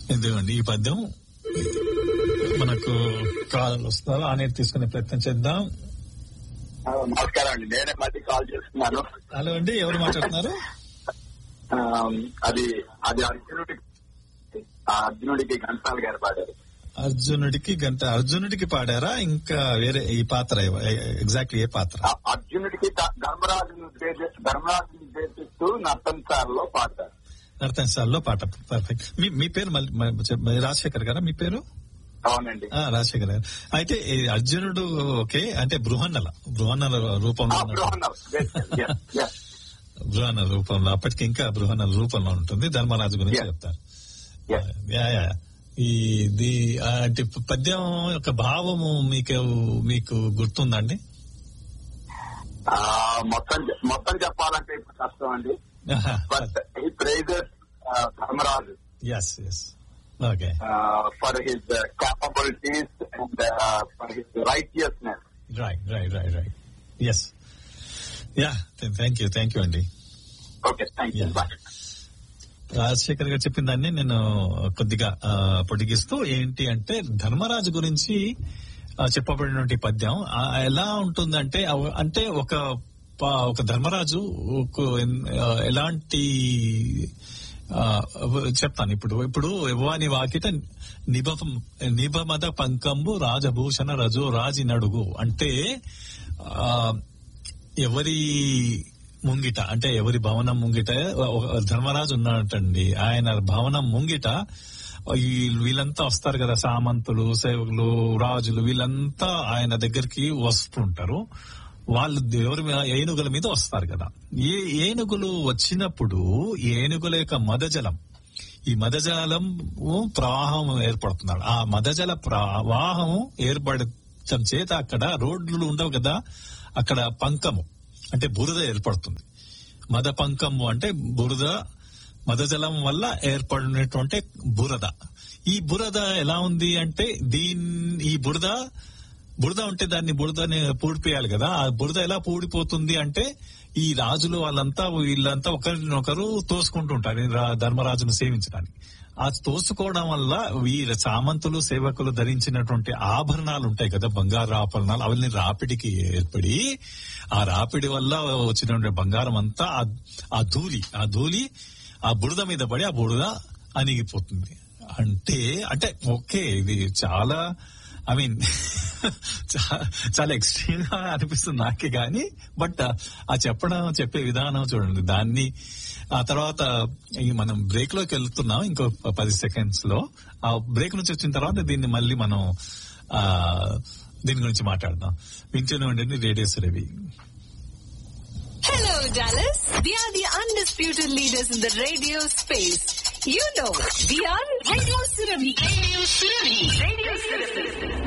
ఇదిగోండి ఈ పద్యం మనకు కాల్ వస్తారు అనేది తీసుకునే ప్రయత్నం చేద్దాం ఆ, నమస్కారం అండి నేనే మళ్ళీ కాల్ చేస్తున్నాను హలో అండి ఎవరు మాట్లాడుతున్నారు ఆ, అది అది అర్జునుడికి ఆ అర్జునుడికి ఘంటాలు గారు పాడారు అర్జునుడికి గంట అర్జునుడికి పాడారా ఇంకా వేరే ఈ పాత్ర ఎగ్జాక్ట్లీ ఏ పాత్ర ఆ అర్జునుడికి ధ- ధర్మరాజుని ఉద్దేశి- ధర్మరాజుని ఉద్దేశిస్తూ నర్తనసాలలో పాడతారు నర్తనశాలలో పాట పర్ఫెక్ట్ మీ మీ పేరు మళ్ళీ మ- చెప్- రాజశేఖర్ గారా మీ పేరు అవునండి ఆ, రాజశేఖర్ గారు అయితే ఈ అర్జునుడు ఓకే అంటే బృహన్నల బృహన్నల రూపంలో ఆ, ఉన్నాడు. బృహన్నలు. Yes, yes, yes. బృహన్నల రూపంలో అప్పటికి ఇంకా బృహన్నల రూపంలో ఉంటుంది ధర్మరాజు గురించి Yeah. చెప్తారు Yes. Yeah, yeah. ఈ ది ఆ, అంటే పద్యం యొక్క భావము మీకు మీకు గుర్తుందండి ఆ, మొత్తం చె- మొత్తం చెప్పాలంటే ఇప్పుడు కష్టం అండి బట్ ఈ prizes Dharmaraju yes yes okay for his capabilities and for his righteousness right right right right yes yeah thank you thank you అండి okay thank you Yeah. Bye Rajasekhar garu చెప్పిన దాన్ని నేను కొద్దిగా ఆ, పొడిగిస్తూ ఏంటి అంటే ధర్మరాజు గురించి ఆ, చెప్పబడినటువంటి పద్యం ఆ, ఎలా ఉంటుందంటే అవ- అంటే ఒక ప- ఒక ధర్మరాజు ఒక ఎన్- ఆ, ఎలాంటి ఆ, చెప్తాను ఇప్పుడు ఇప్పుడు ఎవ్వాని వాకిట నిబ నిబమద పంకంబు రాజభూషణ రజో రాజి నడుగు అంటే ఆ, ఎవరి ముంగిట అంటే ఎవరి భవనం ముంగిట ఒక ధర్మరాజు ఉన్నాడటండి ఆయన భవనం ముంగిట ఈ వీళ్ళంతా వస్తారు కదా సామంతులు సేవకులు రాజులు వీళ్ళంతా ఆయన దగ్గరికి వస్తుంటారు వాళ్ళు ఎవరి మీద ఏనుగుల మీద వస్తారు కదా ఏ ఏనుగులు వచ్చినప్పుడు ఏనుగుల యొక్క మదజలం ఈ మదజలం ప్రవాహం ఏర్పడుతున్నాడు ఆ మదజల ప్రవాహం ఏర్పడటం చేత అక్కడ రోడ్లు ఉండవు కదా అక్కడ పంకము అంటే బురద ఏర్పడుతుంది మద పంకము అంటే బురద మదజలం వల్ల ఏర్పడినటువంటి బురద ఈ బురద ఎలా ఉంది అంటే దీని ఈ బురద బురద ఉంటే దాన్ని బురదని పూడిపోయాలి కదా ఆ బురద ఎలా పూడిపోతుంది అంటే ఈ రాజులు వాళ్ళంతా వీళ్ళంతా ఒకరినొకరు తోసుకుంటుంటారు ఈ రా- ధర్మరాజును సేవించడానికి ఆ తోసుకోవడం వల్ల వీర సామంతులు సేవకులు ధరించినటువంటి ఆభరణాలు ఉంటాయి కదా బంగారు ఆభరణాలు అవన్నీ రాపిడికి ఏర్పడి ఆ రాపిడి వల్ల వచ్చినటువంటి బంగారం అంతా ఆ- ఆ ధూళి ఆ ధూళి ఆ బురద మీద పడి ఆ బురద అణిగిపోతుంది అంటే అంటే ఓకే ఇది చాలా ఐ మీన్ చాలా ఎక్స్ట్రీమ్ గా అనిపిస్తుంది నాకే గాని బట్ ఆ చెప్పడం చెప్పే విధానం చూడండి దాన్ని ఆ తర్వాత ఈ మనం బ్రేక్ లోకి వెళ్తున్నాం ఇంకో పది సెకండ్స్ లో ఆ బ్రేక్ నుంచి వచ్చిన తర్వాత దీన్ని మళ్ళీ మనం ఆ దీని గురించి మాట్లాడదాం వింటూనే ఉండండి radio Surabhi Hello, Dallas. We are the undisputed leaders in the radio space. You know, we are Radio Surabhi. Radio Surabhi. Radio Surabhi.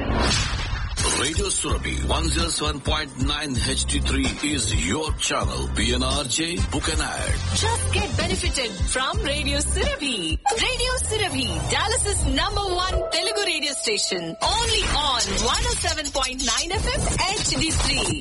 Radio Surabhi 107.9 HD3 is your channel. PNRJ, book an ad. Just get benefited from Radio Surabhi. Radio Surabhi, Dallas's number one Telugu radio station. Only on 107.9 FM HD3.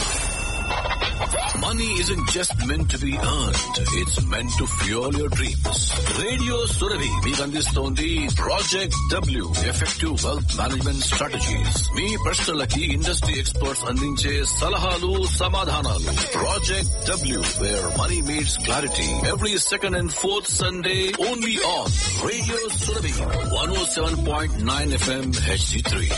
Money isn't just meant to be earned. It's meant to fuel your dreams. Radio Surabhi మీకు అందిస్తోంది project W effective wealth management strategies మీ ప్రశ్నలకి industry experts అందించే సలహాలు సమాధానాలు project W where money meets clarity every second and fourth Sunday only on radio Surabhi one O seven point nine FM HD three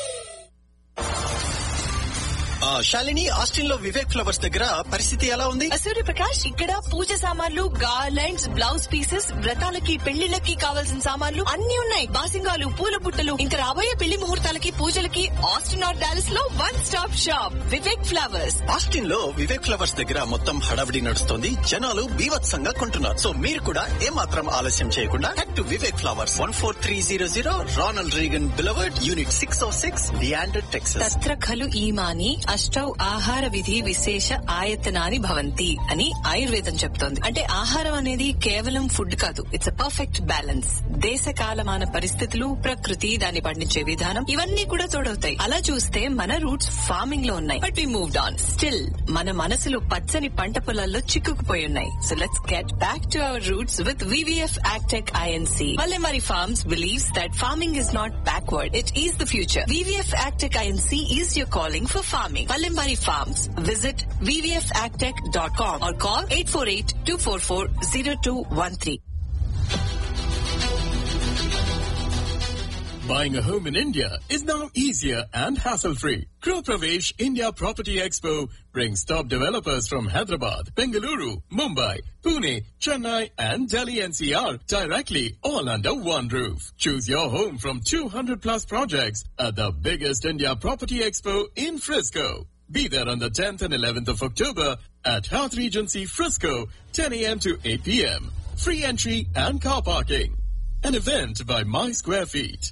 ఆ, Shalini Austin లో Vivek flowers దగ్గర పరిస్థితి ఎలా ఉంది సూర్యప్రకాష్ ఇక్కడ పూజ సామాన్లు గార్లెండ్స్ బ్లౌజ్ పీసెస్ వ్రతాలకి పెళ్లిళ్ళకి కావాల్సిన సామాన్లు అన్ని ఉన్నాయి బాసింగాలు పూల బుట్టలు ఇంకా రాబోయే పెళ్లి ముహూర్తాలకి పూజలకి ఆస్టిన్ ఆర్ డాలస్ లో one stop shop Vivek flowers Austin లో వివేక్ ఫ్లవర్స్ దగ్గర మొత్తం హడావిడి నడుస్తుంది జనాలు బీభత్సంగా కొంటున్నారు సో మీరు కూడా ఏమాత్రం ఆలస్యం చేయకుండా head to Vivek flowers one four three zero zero Ronald Reagan boulevard unit six O six Leander Texas తత్ర ఖలు ఈమాని అష్టౌ ఆహార విధి విశేష ఆయతనాని భవంతి అని ఆయుర్వేదం చెప్తోంది అంటే ఆహారం అనేది కేవలం ఫుడ్ కాదు ఇట్స్ అ పర్ఫెక్ట్ బ్యాలెన్స్ దేశ కాలమాన పరిస్థితులు ప్రకృతి దాన్ని పండించే విధానం ఇవన్నీ కూడా తోడవుతాయి అలా చూస్తే మన రూట్స్ ఫార్మింగ్ లో ఉన్నాయి but we moved on still మన మనసులు పచ్చని పంట పొలాల్లో చిక్కుకుపోయి ఉన్నాయి so let's get back to our roots with VVF agtech INC Valemari Farms believes that farming is not backward, it is the future. VVF Agtech INC is your calling for farming. Valemari Farms. Visit vvfagtech.com or call 848-244-0213. Buying a home in India is now easier and hassle-free. Group Pravesh India Property Expo brings top developers from Hyderabad, Bengaluru, Mumbai, Pune, Chennai and Delhi NCR directly all under one roof. Choose your home from 200 plus projects at the biggest India Property Expo in Frisco. Be there on the 10th and 11th of October at Health Regency Frisco, 10 a.m. to 8 p.m. Free entry and car parking. An event by My Square Feet.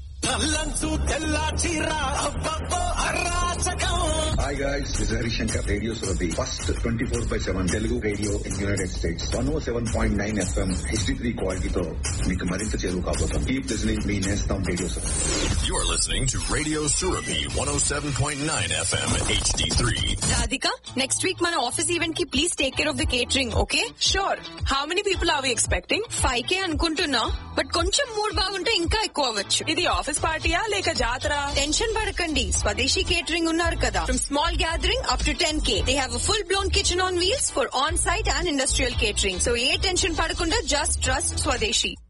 Hi guys this Harishankar radio Surabhi first twenty four by seven Telugu radio in United States one O seven point nine FM HD three క్వాలిటీతో మీకు మరింత చేరువు కాబోతాం keep listening మీ నేస్తాం radio Surabhi You're listening to Radio Surabhi 107.9 FM HD3. Radhika, next week మన office event కి please take care of the catering okay sure how many people are we expecting five K అనుకుంటున్నా but కొంచెం mood బాగుంటే ఇంకా ఎక్కువ అవ్వచ్చు ఇది office పార్టీయా లేక జాతర టెన్షన్ పడకండి స్వదేశీ కేటరింగ్ ఉన్నారు కదా from small gathering up to ten K they have full blown kitchen on wheels for on site and industrial catering so ఏ టెన్షన్ పడకుండా జస్ట్ ట్రస్ట్ స్వదేశీ